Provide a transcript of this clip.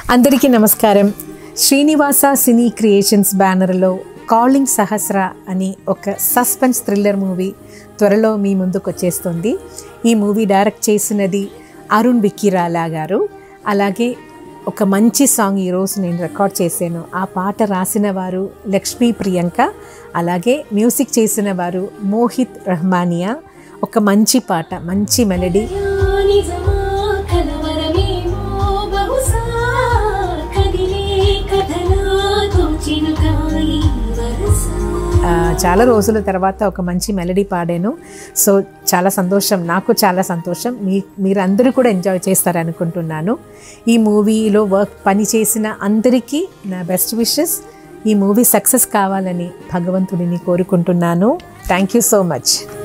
అందరికీ నమస్కారం Srinivasa cine creations బ్యానర్లో కాలింగ్ సహస్ర అని ఒక సస్పెన్స్ థ్రిల్లర్ మూవీ త్వరలో మీ ముందుకు వచ్చేస్తుంది ఈ మూవీ డైరెక్ట్ చేసినది అరుణ్ విక్కిరాలా గారు అలాగే ఒక మంచి సాంగ్ ఈరోజు నేను రికార్డ్ చేశాను ఆ పాట రాసిన వారు లక్ష్మీ ప్రియాంక అలాగే మ్యూజిక్ చేసిన వారు మోహిత్ రహమానియా ఒక మంచి పాట మంచి మెలడీ నిజమా కలవరమేమో బహుశా కదిలే కథలాతో చినుకాయి వరస ఆ, చాలా రోజుల తర్వాత ఒక మంచి మెలడీ పాడాను సో చాలా సంతోషం నాకు చాలా సంతోషం మీ మీరందరూ కూడా ఎంజాయ్ చేస్తారనుకుంటున్నాను ఈ మూవీలో వర్క్ పని చేసిన అందరికీ నా బెస్ట్ విషెస్ ఈ మూవీ సక్సెస్ కావాలని భగవంతుడిని కోరుకుంటున్నాను థ్యాంక్ యూ సో మచ్